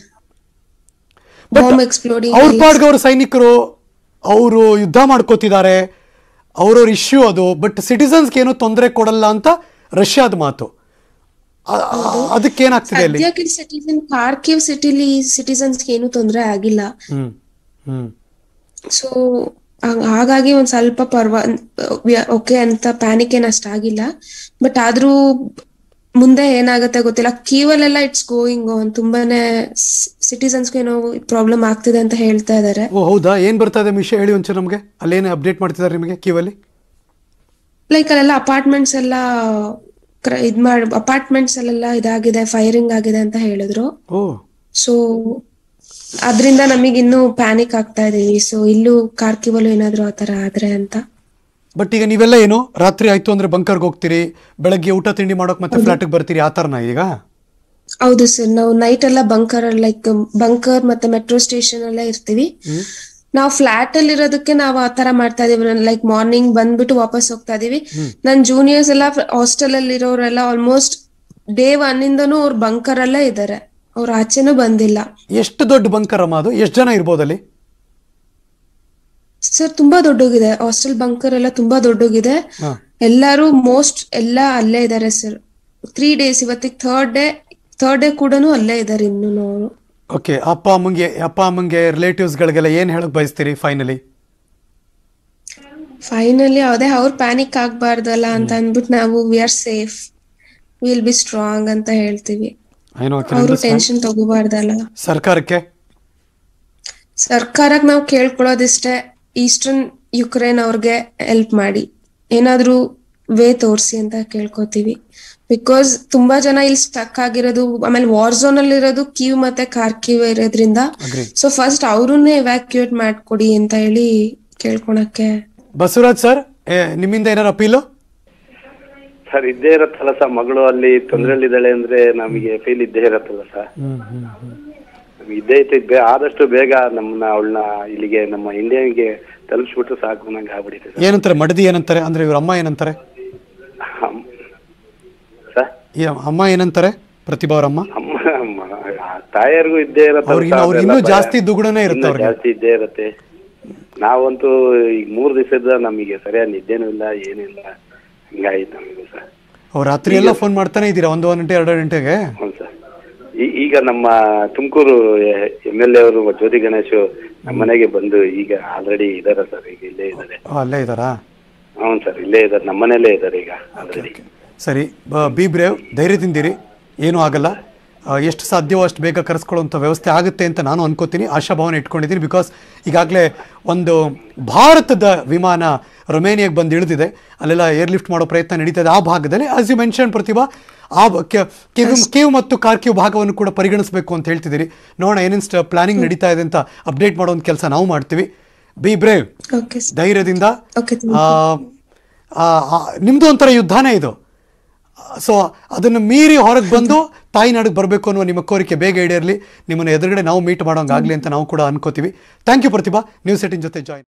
ಬಾಂಬ್ ಎಕ್ಸ್ಪ್ಲೋಡಿಂಗ್ ಅವ್ರ ಪಾಡ್ಗೆ ಅವ್ರ ಸೈನಿಕರು ಅವರು ಯುದ್ಧ ಮಾಡ್ಕೋತಿದ್ದಾರೆ ಅವ್ರವ್ರ ಇಶ್ಯೂ ಅದು ಬಟ್ ಸಿಟಿಸನ್ಸ್ಗೆ ಏನೂ ತೊಂದರೆ ಕೊಡಲ್ಲ ಅಂತ ರಷ್ಯಾದ ಮಾತು ಆ- ಆ- ಅದಕ್ಕೇನಾಗ್ತಿದೆ ಅಲ್ಲಿ ಸದ್ಯಕ್ಕೆ ಸಿಟಿಸನ್ ಕಾರ್ಕಿವ್ ಸಿಟಿಲಿ ಸಿಟಿಸನ್ಸ್ ಏನು ತೊಂದರೆ ಆಗಿಲ್ಲ ಹ್ಮ್ ಹ್ಮ್ ಸೊ ಹಾಗಾಗಿ ಒಂದ್ ಸ್ವಲ್ಪ ಪರ್ವ ಓಕೆ ಅಂತ ಪ್ಯಾನಿಕ್ ಏನ್ ಅಷ್ಟಾಗಿಲ್ಲ ಬಟ್ ಆದ್ರೂ ಮುಂದೆ ಏನಾಗತ್ತೆ ಗೊತ್ತಿಲ್ಲ ಕೀವಲ್ಲೆಲ್ಲ ಇಟ್ಸ್ ಗೋಯಿಂಗ್ ಆನ್ ತುಂಬಾನೇ ಸಿಟಿಸನ್ಸ್ಗೆ ಏನೋ ಪ್ರಾಬ್ಲಮ್ ಆಗ್ತಿದೆ ಅಂತ ಹೇಳ್ತಾ ಇದಾರೆ ಓ ಹೌದಾ ಏನ್ ಬರ್ತಾ ಇದೆ ವಿಷಯ ಹೇಳಿ ಒಂಚೂರು ನಮಗೆ ಅಲ್ಲೇನು ಅಪ್ಡೇಟ್ ಮಾಡ್ತಿದ್ದಾರೆ ನಿಮಗೆ ಕ್ಯೂವಲ್ಲಿ ಲೈಕ್ ಅಲ್ಲೆಲ್ಲ ಅಪಾರ್ಟ್ಮೆಂಟ್ಸ್ ಎಲ್ಲ ಕ್ರ- ಇದ್ ಮಾಡ್ ಅಪಾರ್ಟ್ಮೆಂಟ್ಸ್ ಅಲ್ಲೆಲ್ಲ ಇದಾಗಿದೆ ಫೈರಿಂಗ್ ಆಗಿದೆ ಅಂತ ಹೇಳಿದ್ರು ಓ ಸೊ ಅದ್ರಿಂದ ನಮಗೆ ಇನ್ನೂ ಪ್ಯಾನಿಕ್ ಆಗ್ತಾ ಇದೀವಿ ಸೊ ಇಲ್ಲೂ ಕಾರ್ಕಿವಲು ಏನಾದ್ರು ಆತರ ಆದ್ರೆ ಅಂತ ಬಟ್ ಈಗ ನೀವೆಲ್ಲ ಏನು ರಾತ್ರಿ ಆಯ್ತು ಅಂದ್ರೆ ಬಂಕರ್ಗೆ ಹೋಗ್ತೀರಿ ಬೆಳಗ್ಗೆ ಊಟ ತಿಂಡಿ ಮಾಡೋಕ್ ಮತ್ತೆ ಫ್ಲಾಟಿಗೆ ಬರ್ತೀರಿ ಆ ಥರನಾ ಈಗ ಹೌದು ಸರ್ ನಾವು ನೈಟ್ ಎಲ್ಲ ಬಂಕರ್ ಲೈಕ್ ಬಂಕರ್ ಮತ್ತೆ ಮೆಟ್ರೋ ಸ್ಟೇಷನ್ ಎಲ್ಲ ಇರ್ತೀವಿ ನಾವು ಫ್ಲಾಟ್ ಅಲ್ಲಿ ಇರೋದಕ್ಕೆ ನಾವು ಆ ತರ ಮಾಡ್ತಾ ಇದೀವಿ ಲೈಕ್ ಮಾರ್ನಿಂಗ್ ಬಂದ್ಬಿಟ್ಟು ವಾಪಸ್ ಹೋಗ್ತಾ ಇದೀವಿ ನನ್ ಜೂನಿಯರ್ಸ್ ಎಲ್ಲ ಹಾಸ್ಟೆಲ್ ಅಲ್ಲಿ ಇರೋರೆಲ್ಲ ಆಲ್ಮೋಸ್ಟ್ ಡೇ ಒನ್ ಇಂದನೂ ಅವ್ರು ಬಂಕರ್ ಅಲ್ಲೇ ಇದಾರೆ ಅವ್ರ ಆಚೆನೂ ಬಂದಿಲ್ಲ ಎಷ್ಟು ದೊಡ್ಡ ಬಂಕರ್ ಅಮ್ಮ ಅದು ಎಷ್ಟು ಜನ ಇರ್ಬೋದಲ್ಲಿ ಸರ್ ತುಂಬಾ ದೊಡ್ಡೋಗಿದೆ ಹಾಸ್ಟೆಲ್ ಬಂಕರ್ ಎಲ್ಲ ತುಂಬಾ ದೊಡ್ಡೋಗಿದೆ ಹಾ ಎಲ್ಲಾರು ಮೋಸ್ಟ್ ಎಲ್ಲ ಅಲ್ಲೇ ಇದಾರೆ ಸರ್ ತ್ರೀ ಡೇಸ್ ಇವತ್ತಿಗೆ ಥರ್ಡ್ ಡೇ ಥರ್ಡ್ ಡೇ ಕೂಡನು ಅಲ್ಲೇ ಇದಾರೆ ಇನ್ನು ಅವರು ಓಕೆ ಅಪ್ಪ ಅಮ್ಮಂಗೆ ಅಪ್ಪ ಅಮ್ಮಂಗೆ ರಿಲೇಟಿವ್ಸ್ಗಳಿಗೆಲ್ಲ ಏನು ಹೇಳಕ್ ಬಯಸ್ತೀರಿ ಫೈನಲಿ ಫೈನಲಿ ಅದೇ ಅವ್ರ ಪ್ಯಾನಿಕ್ ಆಗ್ಬಾರ್ದಲ್ಲ ಅಂತ ಅಂದ್ಬಿಟ್ಟು ನಾವು we are safe will be strong ಅಂತ ಹೇಳ್ತೀವಿ ಏನೋ ಅವರು ಟೆನ್ಷನ್ ತಗೋಬಾರ್ದಲ್ಲ ಸರ್ಕಾರಕ್ಕೆ ಸರ್ಕಾರಕ್ಕೆ ನಾವು ಕೇಳ್ಕೊಳ್ಳೋದಿಷ್ಟೇ ಈಸ್ಟರ್ನ್ ಯುಕ್ರೇನ್ ಅವ್ರಿಗೆ ಹೆಲ್ಪ್ ಮಾಡಿ ಏನಾದ್ರೂ ವೇ ತೋರಿಸಿ ಅಂತ ಕೇಳ್ಕೊತೀವಿ ಬಿಕಾಸ್ ತುಂಬಾ ಜನ ಇಲ್ಲಿ ಸ್ಟಕ್ ಆಗಿರೋದು ಆಮೇಲೆ ವಾರ್ ಝೋನ್ ಅಲ್ಲಿ ಇರೋದು ಕೀವ್ ಮತ್ತೆ ಕಾರ್ಕಿವ್ ಇರೋದ್ರಿಂದ Agree. ಸೊ ಫಸ್ಟ್ ಅವ್ರನ್ನೇ ಎವ್ಯಾಕ್ಯುಯೇಟ್ ಮಾಡ್ಕೊಡಿ ಅಂತ ಹೇಳಿ ಕೇಳ್ಕೊಳಕ್ಕೆ ಬಸವರಾಜ್ ಸರ್ ಏ, ನಿಮ್ಮಿಂದ ಏನಾರು ಅಪೀಲು ಸರ್ ಇದ್ದೇ ಇರತ್ತಲ್ಲ ಸರ್ ಮಗಳು ಅಲ್ಲಿ ತೊಂದರೆಯಲ್ಲಿದ್ದಾಳೆ ಅಂದ್ರೆ ನಮಗೆ ಫೀಲ್ ಇದ್ದೇ ಇರತ್ತಲ್ಲ ಸರ್ ನಮ್ಗೆ ಇದ್ದೇ ಐತೆ ಬೇ ಆದಷ್ಟು ಬೇಗ ನಮ್ಮನ್ನ ಅವಳನ್ನ ಇಲ್ಲಿಗೆ ನಮ್ಮ ಇಂಡಿಯಾಗೆ ತಲುಪಿಸ್ಬಿಟ್ರೆ ಸಾಕು ನಂಗೆ ಆಗ್ಬಿಟ್ಟಿದೆ ಸರ್ ಏನಂತಾರೆ ಮಡದಿ ಏನಂತಾರೆ ಅಂದ್ರೆ ಇವ್ರ ಅಮ್ಮ ಏನಂತಾರೆ ಅಮ್- ಸರ್ ಈ ಅಮ್ಮ ಏನಂತಾರೆ ಪ್ರತಿಭಾ ಅವ್ರ ಅಮ್ಮ ಅಮ್ಮ ಅಮ್ಮ ಆ ತಾಯಿಯರ್ಗೂ ಇದ್ದೇ ಇರತ್ತಲ್ಲ ಅವ್ರಿಗೆ ಸರ್, ಅವ್ರಿಗೆ ಅದೆಲ್ಲ ಇನ್ನೂ ಭಯ. ಜಾಸ್ತಿ ದುಗುಡನೇ ಇರುತ್ತೆ ಇನ್ನೂ ಅವ್ರಿಗೆ. ಜಾಸ್ತಿ ಇದ್ದೇ ಇರತ್ತೆ ನಾವಂತೂ ಈಗ ಮೂರ್ ದಿವಸದ ನಮಗೆ ಸರಿಯಾಗಿ ನಿದ್ದೆನೂ ಇಲ್ಲ ಏನಿಲ್ಲ ಹಿಂಗಾಯ್ತು ನಮಗೆ ಸರ್ ಅವ್ರು ರಾತ್ರಿ ಎಲ್ಲ ಫೋನ್ ಮಾಡ್ತಾನೆ ಇದ್ದೀರಾ ಒಂದು ಒಂದು ಗಂಟೆ ಎರಡು ಗಂಟೆಗೆ ಹ್ಞೂ ಸರ್ ಈ- ಈಗ ನಮ್ಮ ತುಮಕೂರು ಎಮ್ ಎಲ್ ಎ ಅವರು ಜ್ಯೋತಿ ಗಣೇಶ್ ನಮ್ಮ ಮನೆಗೆ ಬಂದು ಈಗ ಆಲ್ರೆಡಿ ಇದಾರೆ ಸರ್ ಈಗ ಇಲ್ಲೇ ಇದ್ದಾರೆ ಆ, ಅಲ್ಲೇ ಇದ್ದಾರಾ ಹ್ಞೂ ಸರ್ ಇಲ್ಲೇ ಇದ್ದಾರೆ ನಮ್ಮ ಮನೇಲೇ ಇದ್ದಾರೆ ಈಗ ಆಲ್ರೆಡಿ ಸರಿ ಬ- ಬಿ ಬ್ರೇವ್ ಧೈರ್ಯದಿಂದಿರಿ ಏನೂ ಆಗಲ್ಲ ಆ, ಎಷ್ಟು ಸಾಧ್ಯವೋ ಅಷ್ಟು ಬೇಗ ಕರೆಸ್ಕೊಳ್ಳುವಂಥ ವ್ಯವಸ್ಥೆ ಆಗುತ್ತೆ ಅಂತ ನಾನು ಅನ್ಕೋತೀನಿ ಆಶಾಭಾವನೆ ಇಟ್ಕೊಂಡಿದ್ದೀನಿ ಬಿಕಾಸ್ ಈಗಾಗಲೇ ಒಂದು ಭಾರತದ ವಿಮಾನ ರೊಮೇನಿಯಾಗೆ ಬಂದು ಇಳಿದಿದೆ ಅಲ್ಲೆಲ್ಲ ಏರ್ ಲಿಫ್ಟ್ ಮಾಡೋ ಪ್ರಯತ್ನ ನಡೀತಾ ಇದೆ ಆ ಭಾಗದಲ್ಲಿ ಆಸ್ ಯು ಮೆನ್ಷನ್ ಪ್ರತಿಭಾ ಆ ಬ- ಕೆ- ಕಿವ್ ಕಿವ್ ಮತ್ತು ಕಾರ್ಕಿವ್ ಭಾಗವನ್ನು ಕೂಡ ಪರಿಗಣಿಸಬೇಕು ಅಂತ ಹೇಳ್ತಿದ್ದೀರಿ ನೋಡೋಣ ಏನೇನು ಪ್ಲಾನಿಂಗ್ ನಡೀತಾ ಇದೆ ಅಂತ ಅಪ್ಡೇಟ್ ಮಾಡೋ ಒಂದು ಕೆಲಸ ನಾವು ಮಾಡ್ತೀವಿ ಬಿ ಬ್ರೇವ್ ಓಕೆ ಧೈರ್ಯದಿಂದ ಓಕೆ ಆ, ಆ, ಆ, ನಿಮ್ದು ಒಂಥರ ಯುದ್ಧನೇ ಇದು ಸೊ ಅದನ್ನು ಮೀರಿ ಹೊರಗೆ ಬಂದು ತಾಯಿನಾಡಿಗೆ ಬರಬೇಕು ಅನ್ನುವ ನಿಮ್ಮ ಕೋರಿಕೆ ಬೇಗ ಈಡೇರಲಿ ನಿಮ್ಮನ್ನು ಎದುರುಗಡೆ ನಾವು ಮೀಟ್ ಮಾಡೋಂಗಾಗಲಿ ಅಂತ ನಾವು ಕೂಡ ಅನ್ಕೋತೀವಿ thank you Pratibha news eighteen ಜೊತೆ ಜಾಯಿನ್